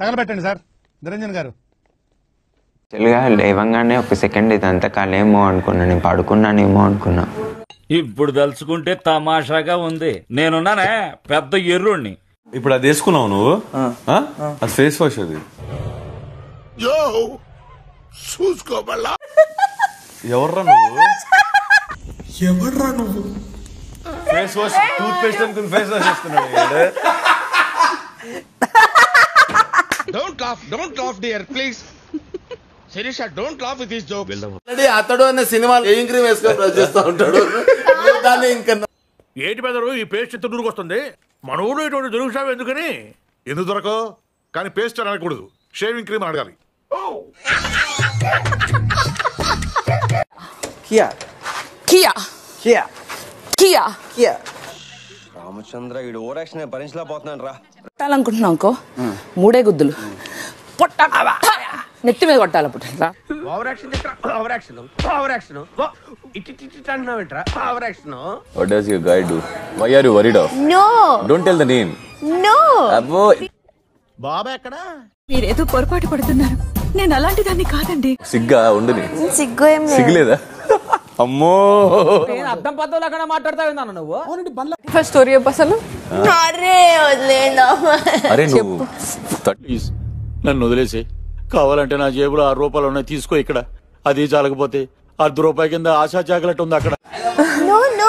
తగలబెట్టండి sir Niranjan గారు తెలుగా లేవంగానే ఒక సెకండ్ ఇదంతా కలేమో అనుకున్నా నేను పడుకున్నానేమో అనుకున్నా ఇప్పుడు తలుచుకుంటే తమాషాగా ఉంది నేనున్నానే పెద్ద ఎర్రుణ్ణి ఇప్పుడు అది వేసుకున్నావు నువ్వు ఆ? అది ఫేస్ వాష్ అది ఎవర్రా నువ్వు ఎవర్రా నువ్వు ఫేస్ వాష్ టూత్ పేస్ట్ అనుకుని ఫేస్ వాష్ వేసుకున్నాడు ఈడు. Don't laugh don't laugh dear please Sirisha don't laugh with this joke already Athadu అనే సినిమా ఏం క్రీమ్ వేసుకొని బ్రష్ చేస్తూ ఉంటాడు దాన్ని ఇంకా ఏటి బెదరు ఈ పేస్ట్ ఎంత వస్తుంది మన ఊళ్ళో ఇటువంటి దొరుకుతావు ఎందుకని ఎందుకు దొరకవు కానీ పేస్ట్ అని అనకూడదు షేవింగ్ క్రీమ్ అని అడగాలి కియా కియా కియా కియా కియా రామచంద్ర ఈడు ఓరాక్షన్ భరించలేకపోతున్నాను రా కొట్టాలనుకుంటున్నావు అనుకో మూడే గుద్దులు పొట్ట నెత్తి మీద కొట్టాలి అప్పుడు రా. Over action over action over action it it it అంటున్నావు ఏంట్రా over action What does your guy do? Why are you worried of? No Don't tell the name. No అబ్బో బాబా ఎక్కడ మీరేదో పొరపాటు పడుతున్నారు నేను అలాంటి దాన్ని కాదండి సిగ్గా ఉండుని సిగ్గు ఏం సిగ్గులేదా అమ్మో అర్థం పద్ధతులు అక్కడ మాట్లాడతావు నువ్వు ఫస్ట్ స్టోరీ చెప్పు అసలు అరే వదిలేనా అరే నువ్వు తట్- ప్లీజ్ నన్ను వదిలేసి కావాలంటే నా జేబులో ఆరు రూపాయలు ఉన్నాయి తీసుకో ఇక్కడ అది చాలకపోతే అర్ధ రూపాయి కింద ఆశా చాకలెట్ ఉంది అక్కడ నో నో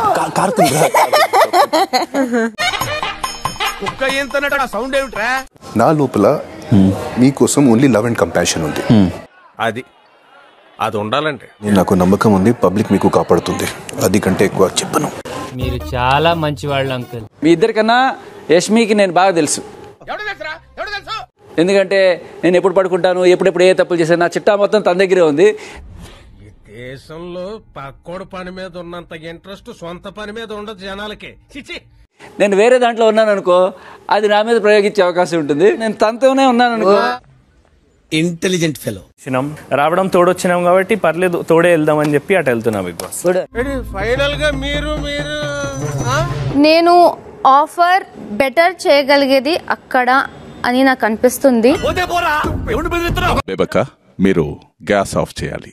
కుక్క ఏంతనట సౌండ్ ఏమిట్రా నా లోపల మీకోసం ఓన్లీ లవ్ అండ్ కంపాషన్ ఉంది అది అది ఉండాలంటే నేను నాకు నమ్మకం ఉంది పబ్లిక్ మీకు కాపాడుతుంది అది కంటే ఎక్కువ చెప్పను మీరు చాలా మంచి వాళ్ళు అంకుల్ మీ ఇద్దరికన్నా యష్మికి నేను బాగా తెలుసు ఎవడు తెలుసురా ఎవడు తెలుసు ఎందుకంటే నేను ఎప్పుడు పడుకుంటాను ఎప్పుడెప్పుడు ఏ తప్పులు చేశాను నా చిట్టా మొత్తం తన దగ్గరే ఉంది దేశంలో పక్కోడు పని మీద ఉన్నంత ఇంట్రెస్ట్ సొంత పని మీద ఉండదు జనాలకి చిచి నేను వేరే దాంట్లో ఉన్నాను అనుకో అది నా మీద ప్రయోగించే అవకాశం ఉంటుంది నేను తనతోనే ఉన్నాను అనుకో ఇంటెలిజెంట్ ఫెలో రావడం తోడొచ్చినాం కాబట్టి పర్లేదు తోడే వెళ్దాం అని చెప్పి అటు వెళ్తున్నా బిగ్ బాస్ ఫైనల్ గా మీరు మీరు నేను ఆఫర్ బెటర్ చేయగలిగేది అక్కడ అని నాకు అనిపిస్తుంది బేబక్క మీరు గ్యాస్ ఆఫ్ చేయాలి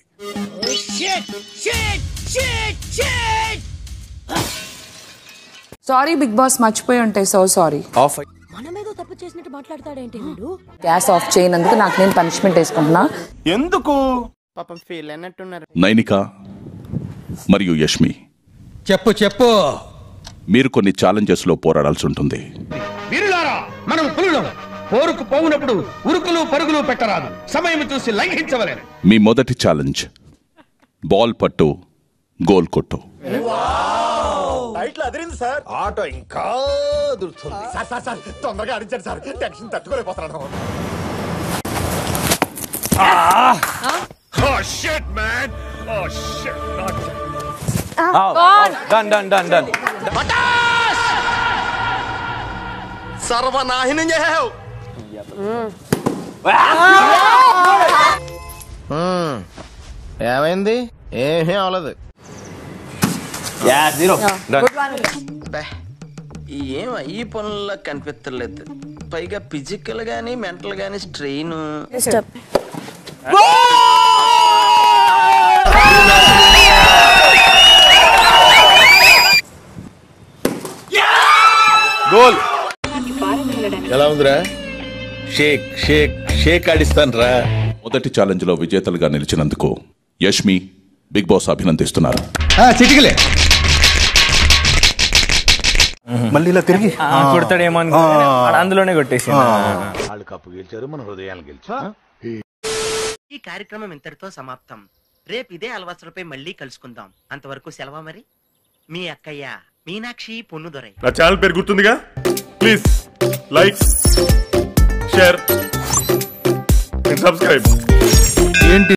సారీ బిగ్ బాస్ మర్చిపోయి ఉంటాయి so sorry off gas off చేయనందుకు నాకు నేను పనిష్మెంట్ వేసుకుంటున్నా ఎందుకు పాపం ఫీల్ అన్నట్టున్నారు నైనిక మరియు యష్మి చెప్పు చెప్పు మీరు కొన్ని ఛాలెంజెస్ లో పోరాడాల్సి ఉంటుంది వీరులారా మనం పులులం పోరుకు పోవునప్పుడు ఉరుకులు పరుగులు పెట్టరాదు సమయం చూసి లంఘించవలేను మీ మొదటి ఛాలెంజ్ బాల్ పట్టు గోల్ కొట్టు ఆటో ఇంకా దురుతుంది సార్ సార్ సార్ తొందరగా అడిచాడు సార్ టెన్షన్ తట్టుకోలేకపోతున్నాను డన్ డన్ డన్ డన్ సర్వనాహినం చేసావు ఏమైంది ఏమీ అవలేదు యా జీరో డన్ ఏం ఈ పనుల్లో కనిపించలేదు పైగా ఫిజికల్ గానీ మెంటల్ గానీ స్ట్రెయిన్ గోల్ ఎలా ఉందిరా షేక్ షేక్ షేక్ ఆడిస్తాను రా మొదటి ఛాలెంజ్ లో విజేతలుగా నిలిచినందుకు యష్మి బిగ్ బాస్ అభినందిస్తున్నారు చిటికలే మళ్ళీ ఇలా తిరిగి కొడతాడేమో అందులోనే కొట్టేసి వాళ్ళు కప్పు గెలిచారు మన హృదయాలు గెలిచారు ఈ కార్యక్రమం ఇంతటితో సమాప్తం రేపు ఇదే అలవాసులపై మళ్ళీ కలుసుకుందాం అంతవరకు సెలవా మరి మీ అక్కయ్య మీనాక్షి పొన్నుదొరై నా ఛానల్ పేరు గుర్తుందిగా ప్లీజ్ లైక్ షేర్ సబ్స్క్రైబ్ ఏంటి